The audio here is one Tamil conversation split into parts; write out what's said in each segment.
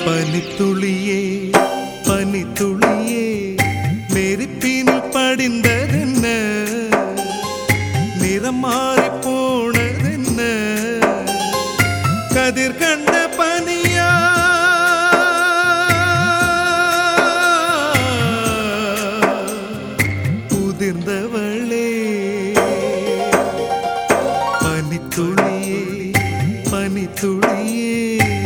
பனித்துளியே பனித்துளியே நெருப்பினில் படிந்ததென்ன நிறம் மாறி போனதென்ன கதிர் கண்ட பனியா உதிர்ந்தவளே பனித்துளியே பனித்துளியே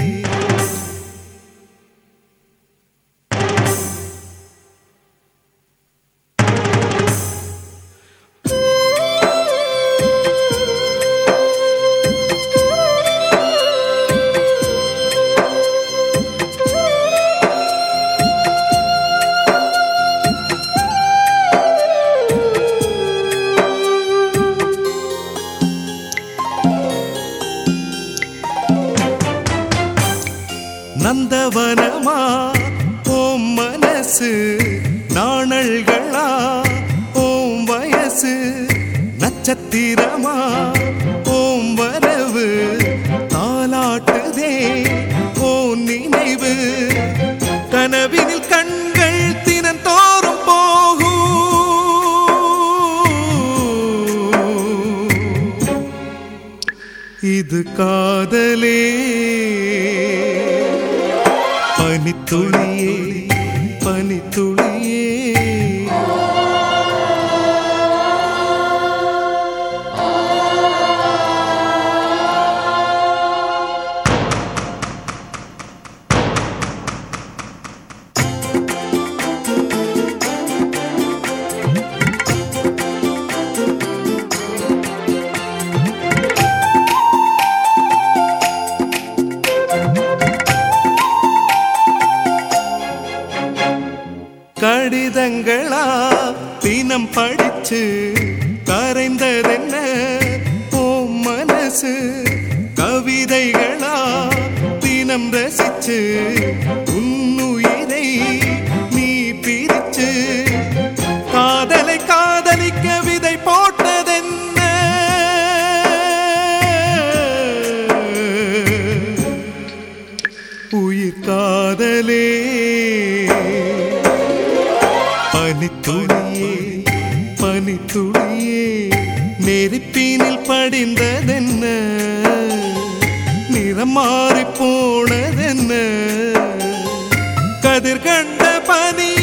நந்தவனமா ஓம் மனசு நாணல்களா ஓம் வயசு நட்சத்திரமா ஓம் வரவு தாலாட்டுதே ஓம் நினைவு கனவினில் கண்கள் தினந்தோறும் போகும் இது காதலே பனித்துளியே பனித்துளியே கடிதங்களா தினம் படிச்சு கரைந்ததென்ன ஓம் மனசு கவிதைகளா தினம் ரசிச்சு உன்னுயிரை நீ பிரிச்சு காதலை காதலிக்க விதை போட்டதென்ன உயிர் காதலே பனித்துளியே பனித்துளியே நெருப்பினில் படிந்ததென்ன நிறம் மாறி போனதென்ன கதிர் கண்ட பனியா